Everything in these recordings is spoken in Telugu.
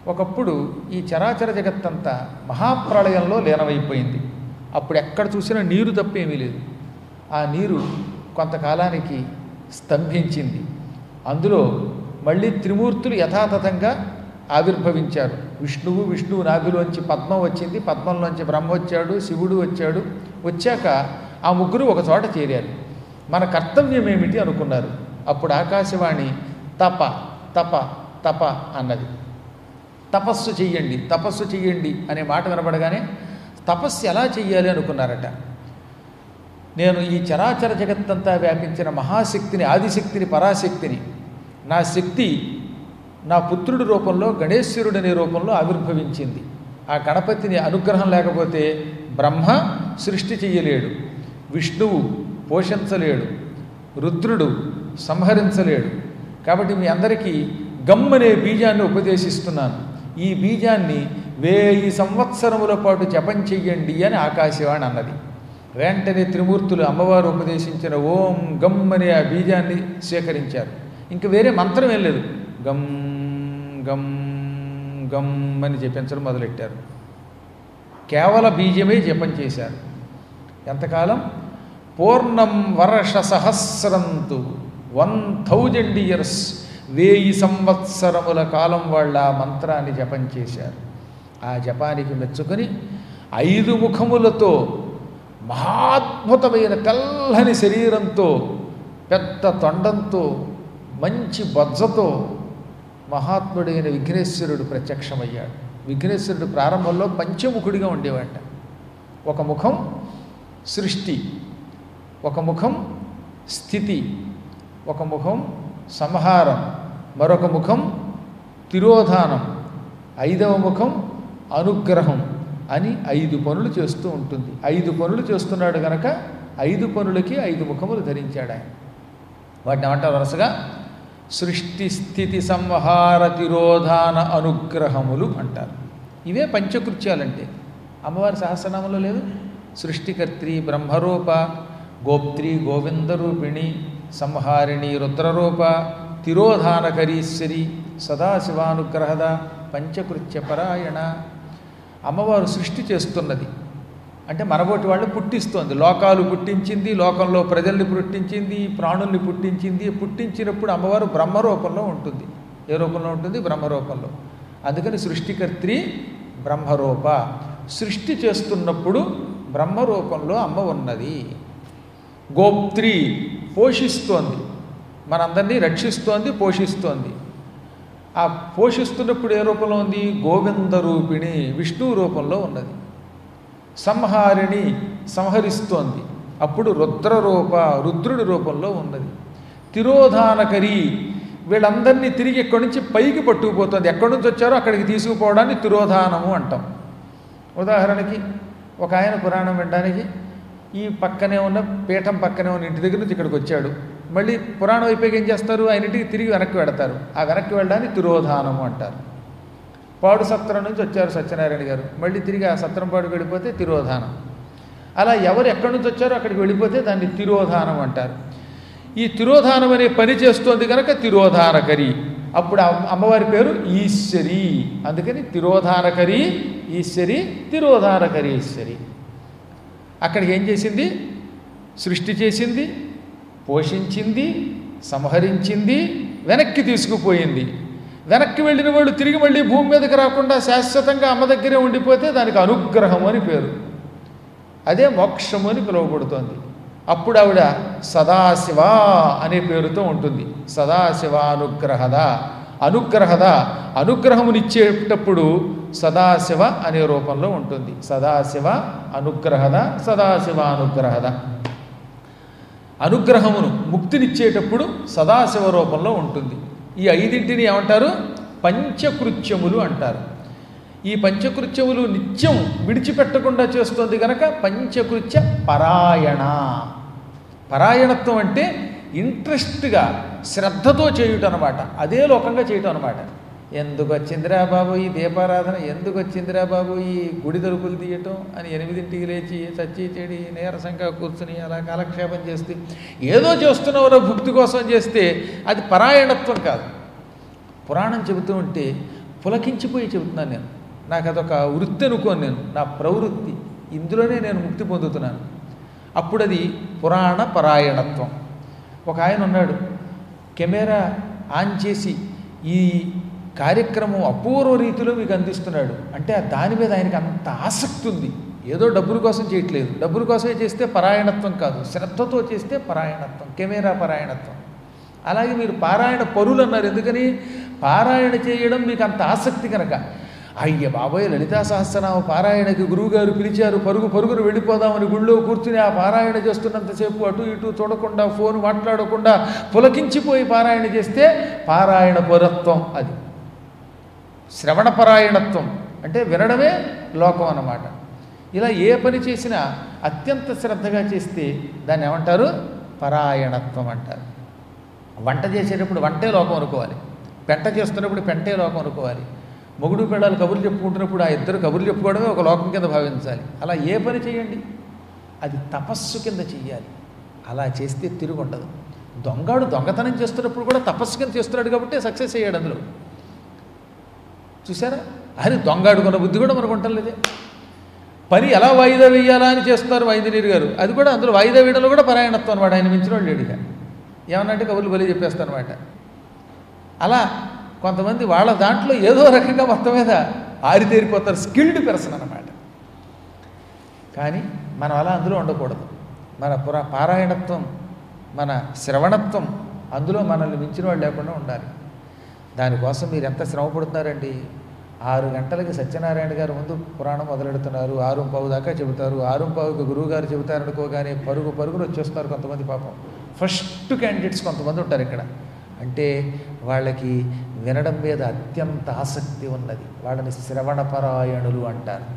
ఒకప్పుడు ఈ చరాచర జగత్తంతా మహాప్రళయంలో లీనమైపోయింది అప్పుడు ఎక్కడ చూసినా నీరు తప్పేమీ లేదు ఆ నీరు కొంతకాలానికి స్తంభించింది అందులో మళ్ళీ త్రిమూర్తులు యథాతథంగా ఆవిర్భవించారు విష్ణువు విష్ణువు నాభిలోంచి పద్మం వచ్చింది పద్మంలోంచి బ్రహ్మ వచ్చాడు శివుడు వచ్చాడు వచ్చాక ఆ ముగ్గురు ఒక చోట చేరారు మన కర్తవ్యం ఏమిటి అనుకున్నారు అప్పుడు ఆకాశవాణి తప తప తప అన్నది తపస్సు చెయ్యండి తపస్సు చెయ్యండి అనే మాట వినబడగానే తపస్సు ఎలా చెయ్యాలి అనుకున్నారట నేను ఈ చరాచర జగత్తంతా వ్యాపించిన మహాశక్తిని ఆదిశక్తిని పరాశక్తిని నా శక్తి నా పుత్రుడి రూపంలో గణేశ్వరుడు అనే రూపంలో ఆవిర్భవించింది ఆ గణపతిని అనుగ్రహం లేకపోతే బ్రహ్మ సృష్టి చెయ్యలేడు విష్ణువు పోషించలేడు రుద్రుడు సంహరించలేడు కాబట్టి మీ అందరికీ గమ్ అనే బీజాన్ని ఉపదేశిస్తున్నాను ఈ బీజాన్ని వేయి సంవత్సరముల పాటు జపం చెయ్యండి అని ఆకాశవాణి అన్నది వెంటనే త్రిమూర్తులు అమ్మవారు ఉపదేశించిన ఓం గమ్ అనే ఆ బీజాన్ని స్వీకరించారు ఇంక వేరే మంత్రం ఏం లేదు గమ్ గమ్ గమ్ అని జపించడం మొదలెట్టారు కేవల బీజమే జపం చేశారు ఎంతకాలం పూర్ణం వర్ష సహస్రంతు వన్ థౌజండ్ ఇయర్స్ వేయి సంవత్సరముల కాలం వాళ్ళ ఆ మంత్రాన్ని జపం చేశారు ఆ జపానికి మెచ్చుకొని ఐదు ముఖములతో మహాద్భుతమైన తెల్లని శరీరంతో పెద్ద తొండంతో మంచి బొజ్జతో మహాత్ముడైన విఘ్నేశ్వరుడు ప్రత్యక్షమయ్యాడు విఘ్నేశ్వరుడు ప్రారంభంలో పంచముఖుడిగా ఉండేవాట ఒక ముఖం సృష్టి ఒక ముఖం స్థితి ఒక ముఖం సంహారం మరొక ముఖం తిరోధానం ఐదవ ముఖం అనుగ్రహం అని ఐదు పనులు చేస్తూ ఉంటుంది ఐదు పనులు చేస్తున్నాడు గనక ఐదు పనులకి ఐదు ముఖములు ధరించాడు ఆయన వాటిని ఏమంటారు వరుసగా సృష్టి స్థితి సంహార తిరోధాన అనుగ్రహములు అంటారు ఇవే పంచకృత్యాలంటే అమ్మవారి సహస్రనామంలో లేదు సృష్టికర్త్రి బ్రహ్మరూప గోప్త్రి గోవిందరూపిణి సంహారిణి రుద్రరూప తిరోధానకరీశ్వరి సదాశివానుగ్రహద పంచకృత్య పరాయణ అమ్మవారు సృష్టి చేస్తున్నది అంటే మనబోటి వాళ్ళు పుట్టిస్తోంది లోకాలు పుట్టించింది లోకంలో ప్రజల్ని పుట్టించింది ప్రాణుల్ని పుట్టించింది పుట్టించినప్పుడు అమ్మవారు బ్రహ్మరూపంలో ఉంటుంది ఏ రూపంలో ఉంటుంది బ్రహ్మరూపంలో అందుకని సృష్టికర్త్రి బ్రహ్మరూప సృష్టి చేస్తున్నప్పుడు బ్రహ్మరూపంలో అమ్మ ఉన్నది గోప్త్రి పోషిస్తోంది మనందరినీ రక్షిస్తోంది పోషిస్తోంది ఆ పోషిస్తున్నప్పుడు ఏ రూపంలో ఉంది గోవింద రూపిణి విష్ణు రూపంలో ఉన్నది సంహారిణి సంహరిస్తోంది అప్పుడు రుద్రరూప రుద్రుడి రూపంలో ఉన్నది తిరోధానకరి వీళ్ళందరినీ తిరిగి ఎక్కడి నుంచి పైకి పట్టుకుపోతుంది ఎక్కడి నుంచి వచ్చారో అక్కడికి తీసుకుపోవడాన్ని తిరోధానము అంటాం ఉదాహరణకి ఒక ఆయన పురాణం వినడానికి ఈ పక్కనే ఉన్న పీఠం పక్కనే ఉన్న ఇంటి దగ్గర నుంచి ఇక్కడికి వచ్చాడు మళ్ళీ పురాణం అయిపోయి ఏం చేస్తారు ఆయన ఇంటికి తిరిగి వెనక్కి వెడతారు ఆ వెనక్కి వెళ్ళడాన్ని తిరోధానము అంటారు పాడు సత్రం నుంచి వచ్చారు సత్యనారాయణ గారు మళ్ళీ తిరిగి ఆ సత్రం పాడుకు వెళ్ళిపోతే తిరోధానం అలా ఎవరు ఎక్కడి నుంచి వచ్చారో అక్కడికి వెళ్ళిపోతే దాన్ని తిరోధానం అంటారు ఈ తిరోధానం అనే పని చేస్తోంది కనుక తిరోధానకరి అప్పుడు అమ్మ- అమ్మవారి పేరు ఈశ్వరి అందుకని తిరోధానకరి ఈశ్వరి తిరోధానకరి ఈశ్వరి అక్కడికి ఏం చేసింది సృష్టి చేసింది పోషించింది సంహరించింది వెనక్కి తీసుకుపోయింది వెనక్కి వెళ్ళిన వాళ్ళు తిరిగి మళ్ళీ భూమి మీదకి రాకుండా శాశ్వతంగా అమ్మ దగ్గరే ఉండిపోతే దానికి అనుగ్రహం అని పేరు అదే మోక్షము అని పిలువబడుతోంది అప్పుడు ఆవిడ సదాశివ అనే పేరుతో ఉంటుంది సదాశివానుగ్రహద అనుగ్రహద అనుగ్రహమునిచ్చేటప్పుడు సదాశివ అనే రూపంలో ఉంటుంది సదాశివ అనుగ్రహద సదాశివానుగ్రహద అనుగ్రహమును ముక్తినిచ్చేటప్పుడు సదాశివ రూపంలో ఉంటుంది ఈ ఐదింటిని ఏమంటారు పంచకృత్యములు అంటారు ఈ పంచకృత్యములు నిత్యం విడిచిపెట్టకుండా చేస్తుంది గనక పంచకృత్య పరాయణ పరాయణత్వం అంటే ఇంట్రెస్ట్గా శ్రద్ధతో చేయుట అనమాట అదే లోకంగా చేయటం అనమాట ఎందుకు వచ్చిందిరా బాబు ఈ దీపారాధన ఎందుకు వచ్చిందిరా బాబు ఈ గుడి తలుపులు తీయటం అని ఎనిమిదింటికి లేచి చచ్చి చెడి నీరసంగా కూర్చుని అలా కాలక్షేపం చేస్తే ఏదో చేస్తున్నావురా భుక్తి కోసం చేస్తే అది పరాయణత్వం కాదు పురాణం చెబుతూ ఉంటే పులకించిపోయి చెబుతున్నాను నేను నాకు అదొక వృత్తి అనుకోను నేను నా ప్రవృత్తి ఇందులోనే నేను ముక్తి పొందుతున్నాను అప్పుడు అది పురాణ పరాయణత్వం ఒక ఆయన ఉన్నాడు కెమెరా ఆన్ చేసి ఈ కార్యక్రమం అపూర్వ రీతిలో మీకు అందిస్తున్నాడు అంటే ఆ దాని మీద ఆయనకి అంత ఆసక్తి ఉంది ఏదో డబ్బుల కోసం చేయట్లేదు డబ్బుల కోసమే చేస్తే పరాయణత్వం కాదు శ్రద్ధతో చేస్తే పరాయణత్వం కెమెరా పరాయణత్వం అలాగే మీరు పారాయణ పరులు అన్నారు ఎందుకని పారాయణ చేయడం మీకు అంత ఆసక్తి కనుక అయ్య బాబోయ్ లలితా సహస్రనామ పారాయణకి గురువుగారు పిలిచారు పరుగు పరుగును వెళ్ళిపోదామని గుళ్ళో కూర్చుని ఆ పారాయణ చేస్తున్నంతసేపు అటు ఇటు చూడకుండా ఫోన్ మాట్లాడకుండా పులకించిపోయి పారాయణ చేస్తే పారాయణ పరత్వం అది శ్రవణపరాయణత్వం అంటే వినడమే లోకం అన్నమాట ఇలా ఏ పని చేసినా అత్యంత శ్రద్ధగా చేస్తే దాన్ని ఏమంటారు పరాయణత్వం అంటారు వంట చేసేటప్పుడు వంటే లోకం అనుకోవాలి పెంట చేస్తున్నప్పుడు పెంటే లోకం అనుకోవాలి మొగుడు పిల్లలు కబుర్లు చెప్పుకుంటున్నప్పుడు ఆ ఇద్దరు కబుర్లు చెప్పుకోవడమే ఒక లోకం కింద భావించాలి అలా ఏ పని చేయండి అది తపస్సు కింద చెయ్యాలి అలా చేస్తే తిరుగు ఉండదు దొంగాడు దొంగతనం చేస్తున్నప్పుడు కూడా తపస్సు కింద చేస్తున్నాడు కాబట్టి సక్సెస్ అయ్యాడు అందులో చూసారా అది దొంగాడుకున్న బుద్ధి కూడా మనకు ఉండలేదే పని ఎలా వాయిదా వేయాలా అని చేస్తున్నారు వైద్యనీరు గారు అది కూడా అందులో వాయిదా వేయడంలో కూడా పరాయణత్వం అనమాట ఆయన మించిన వాళ్ళు లేడుగా ఏమన్నంటే కబుర్లు బలి చెప్పేస్తారనమాట అలా కొంతమంది వాళ్ళ దాంట్లో ఏదో రకంగా మొత్తం మీద ఆరితేరిపోతారు స్కిల్డ్ పర్సన్ అనమాట కానీ మనం అలా అందులో ఉండకూడదు మన పురా పారాయణత్వం మన శ్రవణత్వం అందులో మనల్ని మించిన వాళ్ళు లేకుండా ఉండాలి దానికోసం మీరు ఎంత శ్రమ పడుతున్నారండి ఆరు గంటలకి సత్యనారాయణ గారు ముందు పురాణం మొదలెడుతున్నారు ఆరు పావు దాకా చెబుతారు ఆరు పావుకి గురువు గారు చెబుతారనుకోగానే పరుగు పరుగులు వచ్చేస్తున్నారు కొంతమంది పాపం ఫస్ట్ క్యాండిడేట్స్ కొంతమంది ఉంటారు ఇక్కడ అంటే వాళ్ళకి వినడం మీద అత్యంత ఆసక్తి ఉన్నది వాళ్ళని శ్రవణపరాయణులు అంటారు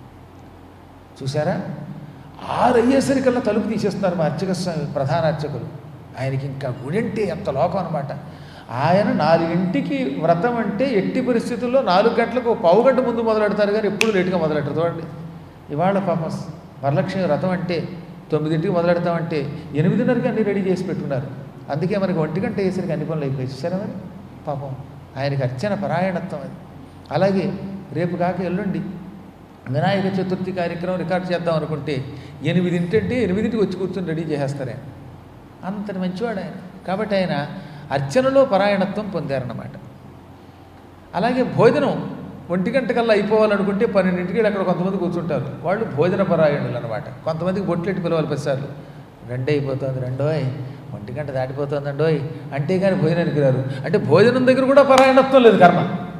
చూసారా ఆరు అయ్యేసరికల్లా తలుపు తీసేస్తున్నారు మా అర్చక స్వామి ప్రధాన అర్చకులు ఆయనకి ఇంకా గుడింటే ఎంత లోకం అనమాట ఆయన నాలుగింటికి వ్రతం అంటే ఎట్టి పరిస్థితుల్లో నాలుగు గంటలకు ఓ పావు గంట ముందు మొదలెడతారు కానీ ఎప్పుడు లేటుగా మొదలెడతారు చూడండి ఇవాళ పాపం వరలక్ష్మి వ్రతం అంటే తొమ్మిదింటికి మొదలెడతామంటే ఎనిమిదిన్నరకి అన్ని రెడీ చేసి పెట్టుకున్నారు అందుకే మనకి ఒంటి గంట వేసరికి అన్ని పనులు అయిపోయి చూసారా మరి పాపం ఆయనకి అర్చన పరాయణత్వం అది అలాగే రేపు కాక ఎల్లుండి వినాయక చతుర్థి కార్యక్రమం రికార్డ్ చేద్దాం అనుకుంటే ఎనిమిదింటంటే ఎనిమిదింటికి వచ్చి కూర్చొని రెడీ చేసేస్తారు ఆయన అంతటి మంచివాడు ఆయన కాబట్టి ఆయన అర్చనలో పరాయణత్వం పొందారన్నమాట అలాగే భోజనం ఒంటి గంట కల్లా అయిపోవాలనుకుంటే పన్నెండింటికి అక్కడ కొంతమంది కూర్చుంటారు వాళ్ళు భోజన పరాయణులు అనమాట కొంతమందికి బొట్లెట్టి పిలవాలి ప్రతిసార్లు రెండే అయిపోతుంది రెండోయ్ ఒంటి గంట దాటిపోతుందండోయ్ అంటే కానీ భోజనానికి రారు అంటే భోజనం దగ్గర కూడా పరాయణత్వం లేదు కర్మ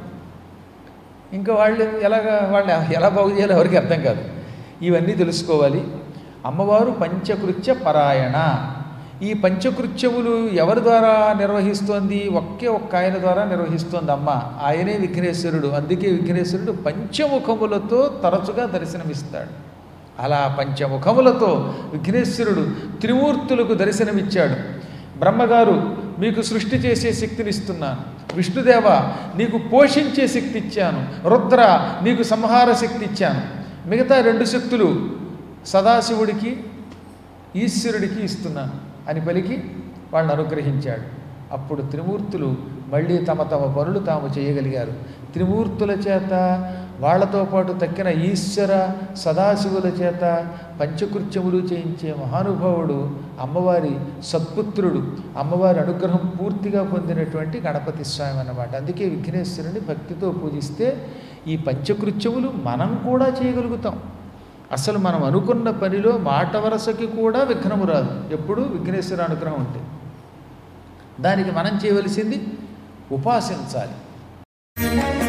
ఇంకా వాళ్ళు ఎలాగ వాళ్ళు ఎలా బాగు చేయాలో ఎవరికి అర్థం కాదు ఇవన్నీ తెలుసుకోవాలి అమ్మవారు పంచకృత్య పరాయణ ఈ పంచకృత్యములు ఎవరి ద్వారా నిర్వహిస్తోంది ఒకే ఒక్క ఆయన ద్వారా నిర్వహిస్తోంది అమ్మ ఆయనే విఘ్నేశ్వరుడు అందుకే విఘ్నేశ్వరుడు పంచముఖములతో తరచుగా దర్శనమిస్తాడు అలా పంచముఖములతో విఘ్నేశ్వరుడు త్రిమూర్తులకు దర్శనమిచ్చాడు బ్రహ్మగారు మీకు సృష్టి చేసే శక్తిని ఇస్తున్నాను విష్ణుదేవ నీకు పోషించే శక్తి ఇచ్చాను రుద్ర నీకు సంహార శక్తి ఇచ్చాను మిగతా రెండు శక్తులు సదాశివుడికి ఈశ్వరుడికి ఇస్తున్నాను అని పలికి వాళ్ళని అనుగ్రహించాడు అప్పుడు త్రిమూర్తులు మళ్ళీ తమ తమ పనులు తాము చేయగలిగారు త్రిమూర్తుల చేత వాళ్లతో పాటు తక్కిన ఈశ్వర సదాశివుల చేత పంచకృత్యములు చేయించే మహానుభావుడు అమ్మవారి సత్పుత్రుడు అమ్మవారి అనుగ్రహం పూర్తిగా పొందినటువంటి గణపతి స్వామి అన్నమాట అందుకే విఘ్నేశ్వరుని భక్తితో పూజిస్తే ఈ పంచకృత్యములు మనం కూడా చేయగలుగుతాం అసలు మనం అనుకున్న పనిలో మాట వరసకి కూడా విఘ్నము రాదు ఎప్పుడు విఘ్నేశ్వర అనుగ్రహం ఉంటే దానికి మనం చేయవలసింది ఉపాసించాలి